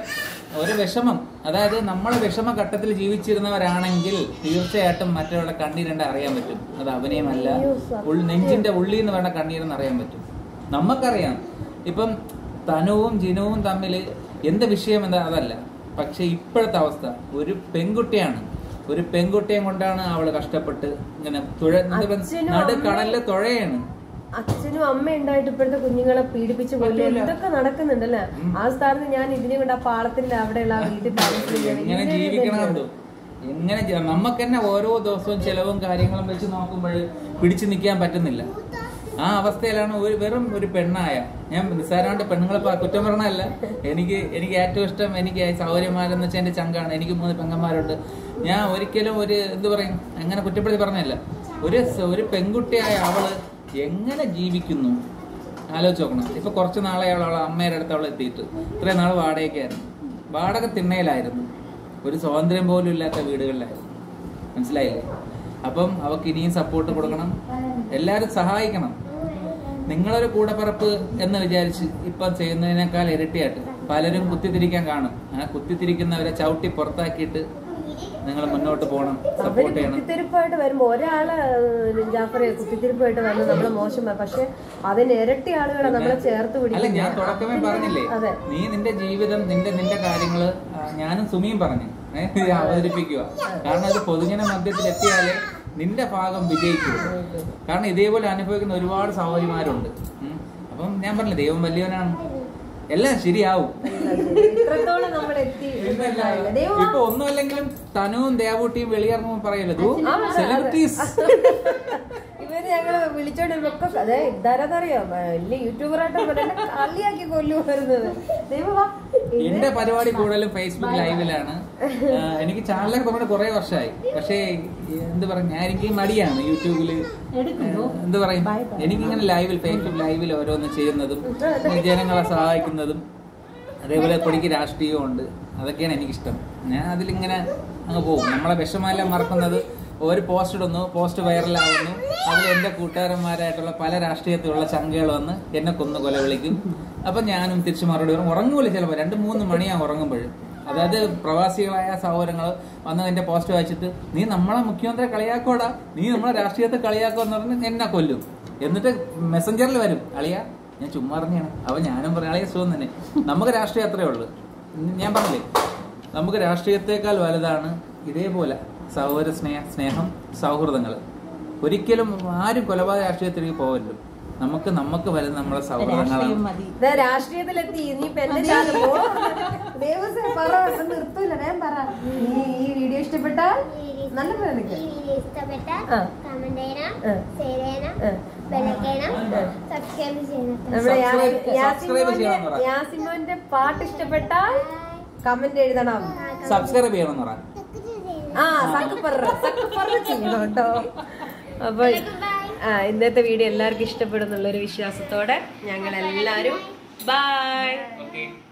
ഒരു വിഷമം അതായത് നമ്മൾ വിഷമഘട്ടത്തിൽ ജീവിച്ചിരുന്നവരാണെങ്കിൽ തീർച്ചയായിട്ടും മറ്റൊരാളുടെ കണ്ണീരുണ്ട് അറിയാൻ പറ്റും അത് അഭിനയമല്ല ഉൾ- നെഞ്ചിന്റെ ഉള്ളിൽ നിന്ന് വേണ്ട കണ്ണീരെന്ന് അറിയാൻ പറ്റും നമുക്കറിയാം ഇപ്പം തനുവും ജിനുവും തമ്മിൽ എന്ത് വിഷയം എന്താ അതല്ല പക്ഷെ ഇപ്പോഴത്തെ അവസ്ഥ ഒരു പെൺകുട്ടിയാണ് ഒരു പെൺകുട്ടിയെ കൊണ്ടാണ് അവള് കഷ്ടപ്പെട്ട് ഇങ്ങനെ തുഴ അച്ഛനും നടു അമ്മയും- കടലില് തുഴയാണ് അച്ഛനും അമ്മയും ഉണ്ടായിട്ട് ഇപ്പോഴത്തെ കുഞ്ഞുങ്ങളെ പീഡിപ്പിച്ച് കൊല്ലുക എന്തൊക്കെ നടക്കുന്നുണ്ടല്ലേ ആ സ്ഥാനത്ത് ഞാൻ ഇതിനെ കൊണ്ട് ആ പാളത്തിന്റെ അവിടെയുള്ള ആ വീട്ടിൽ താമസിക്കുന്നത് എങ്ങനെ ജീവിക്കണമെന്തോ എങ്ങനെ ജീ- നമുക്ക് തന്നെ ഓരോ ദിവസവും ചെലവും കാര്യങ്ങളും വെച്ച് നോക്കുമ്പോൾ പിടിച്ചു നിൽക്കാൻ പറ്റുന്നില്ല ആ അവസ്ഥയിലാണ് ഒരു വെറും ഒരു പെണ്ണായ ഞാൻ നിസ്സാരമായിട്ട് പെണ്ണുങ്ങളെ പ- കുറ്റം പറഞ്ഞല്ല എനിക്ക് എനിക്ക് ഏറ്റവും ഇഷ്ടം എനിക്ക് സൗകര്യമാരെന്ന് വെച്ചാൽ എന്റെ ചങ്കാണ് എനിക്ക് മൂന്ന് പെങ്ങന്മാരുണ്ട് ഞാൻ ഒരിക്കലും ഒരു എന്ത് പറയും അങ്ങനെ കുറ്റപ്പെടുത്തി പറഞ്ഞല്ല ഒരു സ- ഒരു പെൺകുട്ടിയായ അവള് എങ്ങനെ ജീവിക്കുന്നു ആലോചിച്ച് നോക്കണം ഇപ്പൊ കുറച്ച് നാളെ അവൾ അവളെ അമ്മയുടെ അടുത്ത് അവൾ എത്തിയിട്ട് ഇത്രയും നാൾ വാടകയ്ക്കായിരുന്നു വാടക തിണ്ണയിലായിരുന്നു ഒരു സ്വാതന്ത്ര്യം പോലും ഇല്ലാത്ത വീടുകളിലായിരുന്നു മനസ്സിലായില്ലേ അപ്പം അവക്ക് ഇനിയും സപ്പോർട്ട് കൊടുക്കണം എല്ലാവരും സഹായിക്കണം നിങ്ങളൊരു കൂടപ്പിറപ്പ് എന്ന് വിചാരിച്ച് ഇപ്പം ചെയ്യുന്നതിനേക്കാൾ ഇരട്ടിയായിട്ട് പലരും കുത്തിത്തിരിക്കാൻ കാണും ആ കുത്തിത്തിരിക്കുന്നവരെ ചവിട്ടി പുറത്താക്കിയിട്ട് നിങ്ങൾ മുന്നോട്ട് പോകണം അവര് സപ്പോർട്ട് ചെയ്യണം കുത്തിത്തിരിപ്പായിട്ട് വരുമ്പോ ഒരാള് ജാഫറെ കുത്തിത്തിരിപ്പായിട്ട് വന്ന് നമ്മളെ മോശം പക്ഷെ അതിന് ഇരട്ടി ആളുകളെ നമ്മളെ ചേർത്ത് അല്ല ഞാൻ പിടിക്കുന്നത് തുടക്കമേ പറഞ്ഞില്ലേ അതെ. നീ നിന്റെ ജീവിതം നിന്റെ നിന്റെ കാര്യങ്ങള് ആ, ഞാനും സുമിയും പറഞ്ഞു ഏഹ് ഇത് അവതരിപ്പിക്കുക കാരണം അത് പൊതുജന മധ്യത്തിൽ എത്തിയാലേ നിന്റെ ഭാഗം വിജയിക്കൂ കാരണം ഇതേപോലെ അനുഭവിക്കുന്ന ഒരുപാട് സഹോദരിമാരുണ്ട് ഉം. അപ്പം ഞാൻ പറഞ്ഞില്ലേ ദൈവം വലിയവനാണ് എല്ലാം ശരിയാവും ഇത്രത്തോളം നമ്മൾ എത്തി എന്നല്ല. ദൈവം ഇപ്പൊ ഒന്നുമല്ലെങ്കിലും തനുവും ദേവൂട്ടിയും വെളിയിറങ്ങുമ്പോൾ പറയല്ലോ സെലിബ്രിറ്റീസ് ഇവര് ഞങ്ങള് വിളിച്ചോണ്ടിരുന്നൊക്കെ അതെ ഇതാരാന്നറിയോ വലിയ യൂട്യൂബറായിട്ട് എന്നെ കളിയാക്കി കൊല്ലു വരുന്നത് ദൈവമാ എന്റെ പരിപാടി കൂടുതലും ഫേസ്ബുക്ക് ലൈവിലാണ് ആ, എനിക്ക് ചാനലൊക്കെ തുടങ്ങിയിട്ട് കുറെ വർഷമായി പക്ഷേ എന്ത് പറയും ഞാൻ എനിക്ക് മടിയാണ് യൂട്യൂബില് എടുക്കുമ്പോ എന്ത് പറയും എനിക്കിങ്ങനെ ലൈവിൽ ഫേസ്ബുക്ക് ലൈവിൽ ഓരോന്ന് ചെയ്യുന്നതും ജനങ്ങളെ സഹായിക്കുന്നതും അതേപോലെ പൊടിക്ക് രാഷ്ട്രീയവും ഉണ്ട് അതൊക്കെയാണ് എനിക്കിഷ്ടം ഞാൻ അതിലിങ്ങനെ അങ്ങ് പോകും നമ്മളെ വിഷമെല്ലാം മറക്കുന്നത് ഒരു പോസ്റ്റ് ഇടുന്നു പോസ്റ്റ് വൈറലാവുന്നു അതിൽ എൻ്റെ കൂട്ടുകാരന്മാരായിട്ടുള്ള പല രാഷ്ട്രീയത്തിലുള്ള ചങ്കകൾ വന്ന് എന്നെ കൊന്നു കൊല വിളിക്കും അപ്പം ഞാനും തിരിച്ചു മറുപടി പറയും ഉറങ്ങൂല ചിലപ്പോൾ രണ്ട് മൂന്ന് മണിയാണ് ഉറങ്ങുമ്പോഴും അതായത് പ്രവാസികളായ സഹോദരങ്ങൾ വന്ന് എന്റെ പോസ്റ്റ് വായിച്ചിട്ട് നീ നമ്മളെ മുഖ്യമന്ത്രി കളിയാക്കോടാ നീ നമ്മളെ രാഷ്ട്രീയത്തെ കളിയാക്കോ എന്ന് പറഞ്ഞ് എന്നെ കൊല്ലും എന്നിട്ട് മെസ്സഞ്ചറിൽ വരും അളിയ ഞാൻ ചുമ്മാ അറിഞ്ഞാണ് അവ ഞാനും പറയാം അളിയ സുഖം തന്നെ നമുക്ക് രാഷ്ട്രീയം അത്രേ ഉള്ളൂ ഉം ഞാൻ പറഞ്ഞില്ലേ നമുക്ക് രാഷ്ട്രീയത്തെക്കാൾ വലുതാണ് ഇതേപോലെ സഹോദര സ്നേഹ സ്നേഹം സൗഹൃദങ്ങൾ ഒരിക്കലും ആരും കൊലപാതക രാഷ്ട്രീയത്തിലേക്ക് പോകല്ലോ നമുക്ക് നമുക്ക് വലുത് നമ്മളെ രാഷ്ട്രീയം സൗഹൃദങ്ങളാണ് മതി ദേ രാഷ്ട്രീയത്തിലെത്തി ഇനിയിപ്പോ എന്റെ ചാനൽ ദേവസ്വം പറ അത് നിർത്തൂല ഞാൻ പറ ഈ ഈ വീഡിയോ ഇഷ്ടപ്പെട്ടാൽ നല്ല പോലെ നിൽക്ക്. ഈ വീഡിയോ ഇഷ്ടപ്പെട്ടാൽ ആ. കമന്റ് ചെയ്യണം ആ. ഷെയർ ചെയ്യണം ആ. ബെല്ലൈക്കണം സബ്സ്ക്രൈബ് ചെയ്യണം നമ്മുടെ Subscribe- യാ- subscribe ചെയ്യണം എന്ന് യാസിമോന്റെ പറ. യാസിമോന്റെ പാട്ട് ഇഷ്ടപ്പെട്ടാൽ കമന്റ് എഴുതണം സബ്സ്ക്രൈബ് ചെയ്യണമെന്ന് പറയാം ആ സക്കുപ്പറ സക്കുപ്പറ ചെയ്യണം കേട്ടോ അപ്പൊ ആ ഇന്നത്തെ വീഡിയോ എല്ലാവർക്കും ഇഷ്ടപ്പെടുന്നുള്ള ഒരു വിശ്വാസത്തോടെ ഞങ്ങൾ എല്ലാരും ബൈ ഓക്കെ